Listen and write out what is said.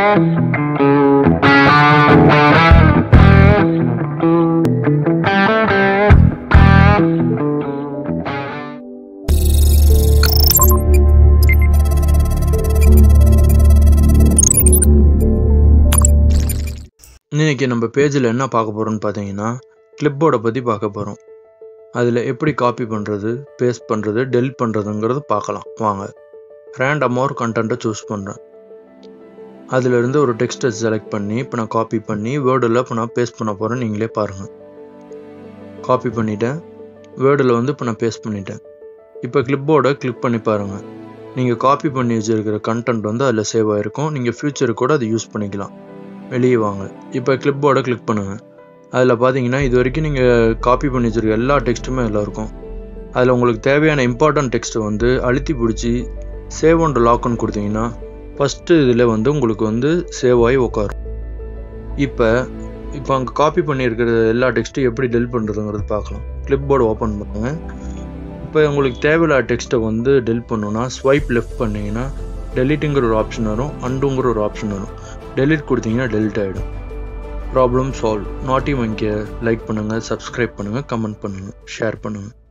இன்னைக்கு நம்ம பேஜில் என்ன பார்க்க போகிறோம்னு பார்த்தீங்கன்னா கிளிப்போர்டை பற்றி பார்க்க போகிறோம் அதில் எப்படி காப்பி பண்ணுறது பேஸ்ட் பண்ணுறது டெலிட் பண்ணுறதுங்கிறது பார்க்கலாம் வாங்க ரேண்டமாக ஒரு கண்டென்ட்டை சூஸ் பண்ணுறேன் அதிலிருந்து ஒரு டெக்ஸ்ட்டை செலக்ட் பண்ணி இப்போ நான் காப்பி பண்ணி வேர்டில் இப்போ நான் பேஸ்ட் பண்ண போகிறேன் நீங்களே பாருங்கள் காப்பி பண்ணிட்டேன் வேர்டில் வந்து இப்போ நான் பேஸ்ட் பண்ணிட்டேன் இப்போ கிளிப்போர்டை கிளிக் பண்ணி பாருங்கள் நீங்கள் காப்பி பண்ணி வச்சுருக்கிற கண்டென்ட் வந்து அதில் சேவ் ஆகிருக்கும் நீங்கள் ஃப்யூச்சருக்கு கூட அதை யூஸ் பண்ணிக்கலாம் வெளியே வாங்க இப்போ கிளிப்போர்டை கிளிக் பண்ணுங்கள் அதில் பார்த்தீங்கன்னா இது வரைக்கும் நீங்கள் காப்பி பண்ணி வச்சுருக்க எல்லா டெக்ஸ்ட்டுமே அதில் இருக்கும் அதில் உங்களுக்கு தேவையான இம்பார்ட்டன்ட் டெக்ஸ்ட்டை வந்து அழுத்தி பிடிச்சி சேவ் அண்ட் லாக்னு கொடுத்தீங்கன்னா ஃபஸ்ட்டு இதில் வந்து உங்களுக்கு வந்து சேவ் ஆகி உட்காரும் இப்போ இப்போ அங்கே காப்பி பண்ணியிருக்கிற எல்லா டெக்ஸ்ட்டும் எப்படி டெலிட் பண்ணுறதுங்கிறது பார்க்கலாம் கிளிப்போர்டு ஓப்பன் பண்ணுங்க இப்போ உங்களுக்கு தேவையில்லாத டெக்ஸ்ட்டை வந்து டெலிட் பண்ணணுன்னா ஸ்வைப் லெஃப்ட் பண்ணிங்கன்னா டெலிட்டுங்கிற ஒரு ஆப்ஷன் வரும் அண்டுங்கிற ஒரு ஆப்ஷன் வரும் டெலிட் கொடுத்தீங்கன்னா டெலிட் ஆகிடும் ப்ராப்ளம் சால்வ் நாட்டி வங்கிய லைக் பண்ணுங்கள் சப்ஸ்கிரைப் பண்ணுங்கள் கமெண்ட் பண்ணுங்கள் ஷேர் பண்ணுங்கள்